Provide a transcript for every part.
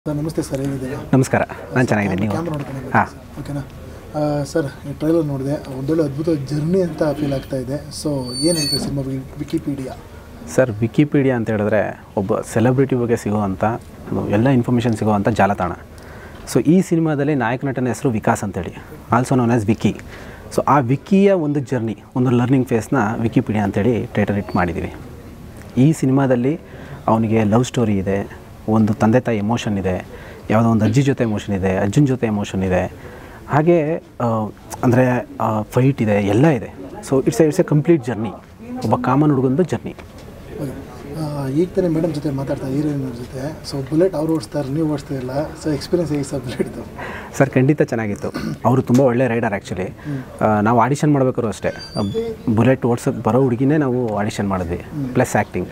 sir ನಮಸ್ತೆ sir ಹೇಗಿದ್ದೀರಾ ನಮಸ್ಕಾರ ನಾನು ಚೆನ್ನಾಗಿದ್ದೀನಿ ನೀವು ಕ್ಯಾಮ್ರಾ ನೋಡ್ಕೊಂಡು ಹಾಂ ಓಕೆನಾ ಆ, ಸರ್ ಈ ಟ್ರೈಲರ್ ನೋಡಿದೆ ಒಂದೊಳ್ಳೆ ಅದ್ಭುತ ಜರ್ನಿ ಅಂತ ಫೀಲ್ ಆಗ್ತಾ ಇದೆ ಸೊ ಏನು ಹೇಳ್ತೀವಿ ಸಿನಿಮಾ ವಿಕಿಪೀಡಿಯಾ ಸರ್ ವಿಕಿಪೀಡಿಯಾ ಅಂತ ಹೇಳಿದ್ರೆ ಒಬ್ಬ ಸೆಲೆಬ್ರಿಟಿ ಬಗ್ಗೆ ಸಿಗುವಂಥ ಒಂದು ಎಲ್ಲ ಇನ್ಫಾರ್ಮೇಷನ್ ಸಿಗುವಂಥ ಜಾಲತಾಣ ಸೊ ಈ ಸಿನಿಮಾದಲ್ಲಿ ನಾಯಕ ನಟನ ಹೆಸರು ವಿಕಾಸ್ ಅಂತೇಳಿ also known as Vicky so ಆ ವಿಕ್ಕಿಯ ಒಂದು ಜರ್ನಿ ಒಂದು ಲರ್ನಿಂಗ್ ಫೇಸ್ನ ವಿಕಿಪೀಡಿಯಾ ಅಂತೇಳಿ ಟೈಟಲ್ ಇಟ್ ಮಾಡಿದ್ದೀವಿ ಈ ಸಿನಿಮಾದಲ್ಲಿ ಅವನಿಗೆ ಲವ್ ಸ್ಟೋರಿ ಇದೆ ಒಂದು ತಂದೆ ತಾಯಿ ಎಮೋಷನ್ ಇದೆ ಯಾವುದೋ ಒಂದು ಅಜ್ಜಿ ಜೊತೆ ಎಮೋಷನ್ ಇದೆ ಅಜ್ಜನ ಜೊತೆ ಎಮೋಷನ್ ಇದೆ ಹಾಗೆ ಅಂದರೆ ಫೈಟ್ ಇದೆ ಎಲ್ಲ ಇದೆ so it's it's a complete journey ಒಬ್ಬ ಕಾಮನ್ ಹುಡುಗಂದು ಜರ್ನಿ ಓಕೆ ಈಗ ತಾನೇ ಮೇಡಮ್ ಜೊತೆ ಮಾತಾಡ್ತಾ ಹೀರೋಯಿನ್ ಜೊತೆ ಸೊ ಬುಲೆಟ್ ಅವ್ರು ಓಡಿಸ್ತಾರೆ ನೀವು ಓಡಿಸ್ತಾ ಇಲ್ಲ ಸೊ ಎಕ್ಸ್ಪೀರಿಯನ್ಸ್ ಹೇಗೆ ಸರ್ ಬುಲೆಟ್ದು ಸರ್ ಖಂಡಿತ ಚೆನ್ನಾಗಿತ್ತು ಅವರು ತುಂಬ ಒಳ್ಳೆ ರೈಡರ್ ಆ್ಯಕ್ಚುಲಿ ನಾವು ಆಡಿಷನ್ ಮಾಡಬೇಕಾದ್ರು ಅಷ್ಟೇ ಬುಲೆಟ್ ಓಡ್ಸೋಕ್ಕೆ ಬರೋ ಹುಡುಗಿನೇ ನಾವು ಆಡಿಷನ್ ಮಾಡಿದ್ವಿ ಪ್ಲಸ್ ಆ್ಯಕ್ಟಿಂಗ್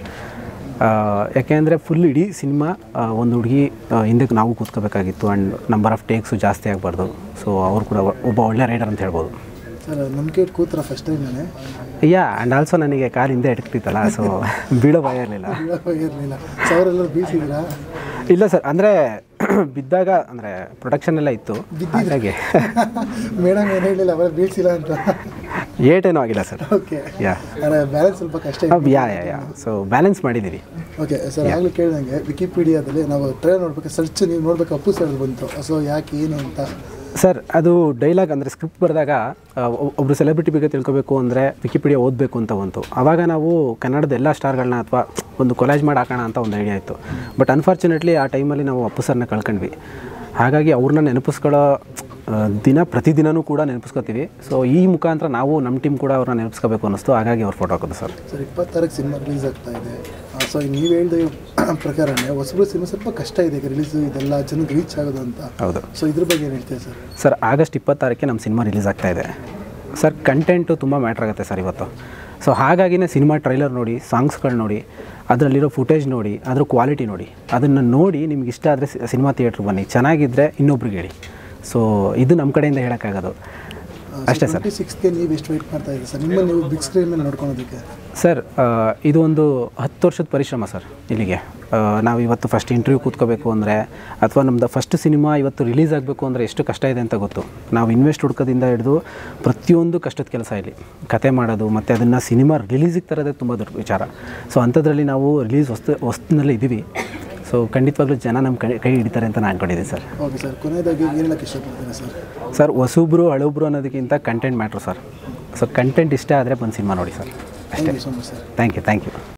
ಯಾಕೆಂದರೆ ಫುಲ್ ಇಡೀ ಸಿನಿಮಾ ಒಂದು ಹುಡುಗಿ ಹಿಂದಕ್ಕೆ ನಾವು ಕೂತ್ಕೋಬೇಕಾಗಿತ್ತು ಆ್ಯಂಡ್ ನಂಬರ್ ಆಫ್ ಟೇಕ್ಸು ಜಾಸ್ತಿ ಆಗಬಾರ್ದು ಸೊ ಅವ್ರು ಕೂಡ ಒಬ್ಬ ಒಳ್ಳೆ ರೈಡರ್ ಅಂತ ಹೇಳ್ಬೋದು ಸರ್ ನಮ್ಮ ಕೇಟ್ ಕೂತ್ರ ಫಸ್ಟ್ ಟೈಮ್ ನಾನೇ ಯಾ ಆ್ಯಂಡ್ ಆಲ್ಸೋ ನನಗೆ ಕಾಲು ಹಿಂದೆ ಎಟಕ್ತಿತ್ತಲ್ಲ ಸೊ ಬೀಳೋ ಭಯ ಇರಲಿಲ್ಲ ಇರಲಿಲ್ಲ ಸೊ ಅವರೆಲ್ಲರೂ ಬೀಸಿದ್ದೀರಾ ಇಲ್ಲ ಸರ್ ಅಂದರೆ ಬಿದ್ದಾಗ ಅಂದರೆ ಪ್ರೊಡಕ್ಷನ್ ಎಲ್ಲ ಇತ್ತು ಹಾಗಾಗಿ ಮೇಡಮ್ ಏನು ಹೇಳಿಲ್ಲ ಅವರೇ ಬೀಳ್ಸಿಲ್ಲ ಅಂತ ಏಟೇನೂ ಆಗಿಲ್ಲ ಸರ್ ಓಕೆ ಯಾ ಅಂದರೆ ಬ್ಯಾಲೆನ್ಸ್ ಸ್ವಲ್ಪ ಕಷ್ಟ ಇದೆ yeah yeah yeah so balance ಮಾಡಿದ್ದೀವಿ ಓಕೆ ಸರ್ ಆಗಲೇ ಕೇಳಿದಂಗೆ ವಿಕಿಪೀಡಿಯಾದಲ್ಲಿ ನಾವು ಟ್ರೈಲರ್ ನೋಡ್ಬೇಕು ಸರ್ಚ್ ನೀವು ನೋಡ್ಬೇಕು ಅಪ್ಪು ಸರ್ ಬಂತು ಸೊ ಯಾಕೆ ಏನು ಅಂತ ಸರ್ ಅದು ಡೈಲಾಗ್ ಅಂದರೆ ಸ್ಕ್ರಿಪ್ಟ್ ಬರೆದಾಗ ಒಬ್ಬರು ಸೆಲೆಬ್ರಿಟಿ ಬಗ್ಗೆ ತಿಳ್ಕೊಬೇಕು ಅಂದರೆ ವಿಕಿಪೀಡಿಯಾ ಓದಬೇಕು ಅಂತ ಬಂತು ಆವಾಗ ನಾವು ಕನ್ನಡದ ಎಲ್ಲ ಸ್ಟಾರ್ಗಳನ್ನ ಅಥವಾ ಒಂದು ಕೊಲಾಜ್ ಮಾಡಿ ಹಾಕೋಣ ಅಂತ ಒಂದು ಐಡಿಯಾ ಇತ್ತು ಬಟ್ ಅನ್ಫಾರ್ಚುನೇಟ್ಲಿ ಆ ಟೈಮಲ್ಲಿ ನಾವು ಅಪ್ಪು ಸರ್ನ ಕಳ್ಕೊಂಡ್ವಿ ಹಾಗಾಗಿ ಅವ್ರನ್ನ ನೆನಪಿಸ್ಕೊಳ್ಳೋ ಆ, ದಿನ ಪ್ರತಿದಿನವೂ ಕೂಡ ನೆನಪಿಸ್ಕೋತೀವಿ ಸೊ ಈ ಮುಖಾಂತರ ನಾವು ನಮ್ಮ ಟೀಮ್ ಕೂಡ ಅವ್ರನ್ನ ನೆನಪಿಸ್ಕೋಬೇಕು ಅನ್ನಿಸ್ತು ಹಾಗಾಗಿ ಅವ್ರು ಫೋಟೋ ಹಾಕೋದು ಸರ್ ಸರ್ ಇಪ್ಪತ್ತಾರಕ್ಕೆ ಸಿನಿಮಾ ರಿಲೀಸ್ ಆಗ್ತಾ ಇದೆ ಸೊ ನೀವು ಹೇಳಿದ ಪ್ರಕಾರನೇ ಹೊಸಬ್ರು ಸಿನಿಮಾ ಸ್ವಲ್ಪ ಕಷ್ಟ ಇದೆ ರಿಲೀಸ್ ಇದೆಲ್ಲ ಜನಕ್ಕೆ ರೀಚ್ ಆಗೋದು ಅಂತ ಹೌದು ಸೊ ಇದ್ರ ಬಗ್ಗೆ ಏನು ಹೇಳ್ತೀವಿ ಸರ್ ಸರ್ ಆಗಸ್ಟ್ ಇಪ್ಪತ್ತಾರಕ್ಕೆ ನಮ್ಮ ಸಿನಿಮಾ ರಿಲೀಸ್ ಆಗ್ತಾ ಇದೆ ಸರ್ ಕಂಟೆಂಟು ತುಂಬ ಮ್ಯಾಟ್ರ್ ಆಗುತ್ತೆ ಸರ್ ಇವತ್ತು ಸೊ ಹಾಗಾಗಿನೇ ಸಿನಿಮಾ ಟ್ರೈಲರ್ ನೋಡಿ ಸಾಂಗ್ಸ್ಗಳು ನೋಡಿ ಅದರಲ್ಲಿರೋ ಫುಟೇಜ್ ನೋಡಿ ಅದ್ರ ಕ್ವಾಲಿಟಿ ನೋಡಿ ಅದನ್ನು ನೋಡಿ ನಿಮ್ಗೆ ಇಷ್ಟ ಆದರೆ ಸಿನಿಮಾ ಥಿಯೇಟ್ರಿಗೆ ಬನ್ನಿ ಚೆನ್ನಾಗಿದ್ದರೆ ಇನ್ನೊಬ್ರಿಗೆ ಹೇಳಿ ಸೊ ಇದು ನಮ್ಮ ಕಡೆಯಿಂದ ಹೇಳೋಕ್ಕಾಗೋದು ಅಷ್ಟೇ ಸರ್ ಟ್ವೆಂಟಿ ಸಿಕ್ಸ್ಗೆ ನೀವು ಎಷ್ಟು ವೆಯ್ಟ್ ಮಾಡ್ತಾ ಇದ್ದೀರಿ ಸರ್ ನಿಮ್ಮಲ್ಲಿ ನೀವು ಬಿಗ್ ಸ್ಕ್ರೀನ್ ಮೇಲೆ ನೋಡ್ಕೊಳೋದಕ್ಕೆ ಸರ್ ಆ, ಇದು ಒಂದು ಹತ್ತು ವರ್ಷದ ಪರಿಶ್ರಮ ಸರ್ ಇಲ್ಲಿಗೆ ಆ, ನಾವು ಇವತ್ತು ಫಸ್ಟ್ ಇಂಟರ್ವ್ಯೂ ಕೂತ್ಕೋಬೇಕು ಅಂದರೆ ಅಥವಾ ನಮ್ಮದು ಫಸ್ಟ್ ಸಿನಿಮಾ ಇವತ್ತು ರಿಲೀಸ್ ಆಗಬೇಕು ಅಂದರೆ ಎಷ್ಟು ಕಷ್ಟ ಇದೆ ಅಂತ ಗೊತ್ತು ನಾವು ಇನ್ವೆಸ್ಟ್ ಹುಡ್ಕೋದಿಂದ ಹಿಡಿದು ಪ್ರತಿಯೊಂದು ಕಷ್ಟದ ಕೆಲಸ ಇಲ್ಲಿ ಕತೆ ಮಾಡೋದು ಮತ್ತು ಅದನ್ನು ಸಿನಿಮಾ ರಿಲೀಸಿಗೆ ತರೋದೇ ತುಂಬ ದೊಡ್ಡ ವಿಚಾರ ಸೊ ಅಂಥದ್ರಲ್ಲಿ ನಾವು ರಿಲೀಸ್ ವಸ್ತು ವಸ್ತುನಲ್ಲಿ ಇದ್ದೀವಿ ಸೊ ಖಂಡಿತವಾಗ್ಲೂ ಜನ ನಮ್ಮ ಕೈ ಕೈ ಹಿಡಿತಾರೆ ಅಂತ ನಾನು ಅನ್ಕೊಂಡಿದ್ದೀನಿ ಸರ್ ಓಕೆ ಸರ್ ಕೊನೆಯದಾಗಿ ಏನು ಹೇಳಕ್ಕೆ ಇಷ್ಟಪಡ್ತೀರಾ ಸರ್ ಸರ್ ಹೊಸಬ್ರು ಹಳಬ್ರು ಅನ್ನೋದಕ್ಕಿಂತ content matter sir so content ಇಷ್ಟ ಆದರೆ ಬಂದು ಸಿನಿಮಾ ನೋಡಿ sir thank you so much sir thank you thank you